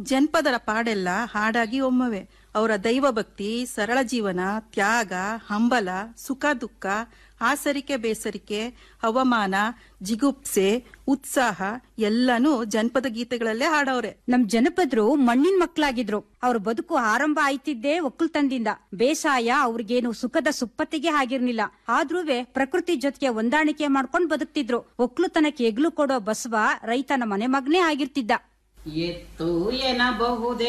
ಜನಪದರ ಪಾಡೆಲ್ಲ ಹಾಡಾಗಿ ಒಮ್ಮವೆ ಅವರ ದೈವಭಕ್ತಿ ಸರಳ ಜೀವನ ತ್ಯಾಗ ಹಂಬಲ ಸುಖ ದುಃಖ ಆಸರಿಕೆ ಬೇಸರಿಕೆ ಅವಮಾನ ಜಿಗುಪ್ಸೆ ಉತ್ಸಾಹ ಎಲ್ಲಾನು ಜನಪದ ಗೀತೆಗಳಲ್ಲೇ ಹಾಡವ್ರೆ ನಮ್ ಜನಪದರು ಮಣ್ಣಿನ ಮಕ್ಕಳಾಗಿದ್ರು ಅವ್ರ ಬದುಕು ಆರಂಭ ಆಯ್ತಿದ್ದೇ ಒಕ್ಕಲ್ತನದಿಂದ ಬೇಸಾಯ ಅವ್ರಿಗೇನು ಸುಖದ ಸುಪ್ಪತ್ತಿಗೆ ಆಗಿರ್ಲಿಲ್ಲ ಆದ್ರೂವೆ ಪ್ರಕೃತಿ ಜೊತೆಗೆ ಹೊಂದಾಣಿಕೆ ಮಾಡ್ಕೊಂಡ್ ಬದುಕ್ತಿದ್ರು ಒಕ್ಕಲುತನಕ್ಕೆ ಎಗ್ಲು ಕೊಡೋ ಬಸವ ರೈತನ ಮನೆ ಮಗನೇ ಆಗಿರ್ತಿದ್ದ ಎತ್ತು ಎನ್ನಬಹುದೇ